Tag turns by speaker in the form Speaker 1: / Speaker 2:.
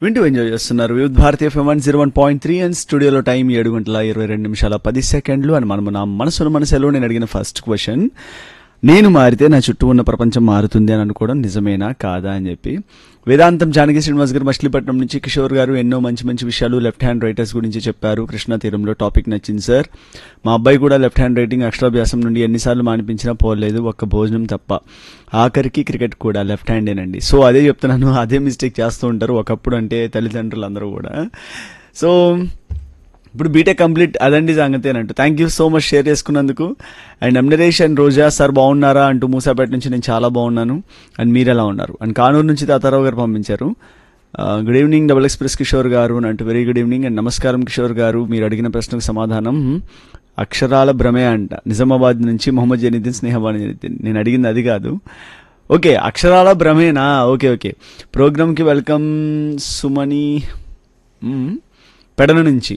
Speaker 1: వింటూ ఎంజాయ్ చేస్తున్నారు వివిధ భారతీయ FM one zero one point three and స్టూడియోలో టైం ఏడు గంటల ఇరవై రెండు నిమిషాల పది సెకండ్లు అని మనము నా మనసును మనసులో నేను అడిగిన ఫస్ట్ క్వశ్చన్ నేను మారితే నా చుట్టూ ఉన్న ప్రపంచం మారుతుంది అని అనుకోవడం నిజమేనా కాదా అని చెప్పి వేదాంతం జానకి శ్రీనివాస్ గారు మచిలీపట్నం నుంచి కిషోర్ గారు ఎన్నో మంచి మంచి విషయాలు లెఫ్ట్ హ్యాండ్ రైటర్స్ గురించి చెప్పారు కృష్ణా తీరంలో టాపిక్ నచ్చింది సార్ మా అబ్బాయి కూడా లెఫ్ట్ హ్యాండ్ రైటింగ్ అక్షరాభ్యాసం నుండి ఎన్నిసార్లు మానిపించినా పోలేదు ఒక్క భోజనం తప్ప ఆఖరికి క్రికెట్ కూడా లెఫ్ట్ హ్యాండేనండి సో అదే చెప్తున్నాను అదే మిస్టేక్ చేస్తూ ఉంటారు ఒకప్పుడు అంటే తల్లిదండ్రులు అందరూ కూడా సో ఇప్పుడు బీటెక్ కంప్లీట్ అదండి సంగతి అని అంటూ thank you so much share చేసుకున్నందుకు అండ్ అమ్నరేష్ అండ్ రోజా సార్ బాగున్నారా అంటూ మూసాపేట నుంచి నేను చాలా బాగున్నాను అండ్ మీరు ఎలా ఉన్నారు అండ్ కానూరు నుంచి తాతారావు గారు పంపించారు good evening double express Kishore garu అని అంటూ వెరీ గుడ్ ఈవినింగ్ అండ్ నమస్కారం కిషోర్ గారు మీరు అడిగిన ప్రశ్నకు సమాధానం అక్షరాల భ్రమే అంట నిజామాబాద్ నుంచి మొహమ్మద్ జనీద్దీన్ స్నేహబాన్ జనీద్దీన్ నేను అడిగింది అది కాదు ఓకే అక్షరాల భ్రమేనా ఓకే ఓకే ప్రోగ్రామ్కి వెల్కమ్ సుమని మ్మ్. పెడన నుంచి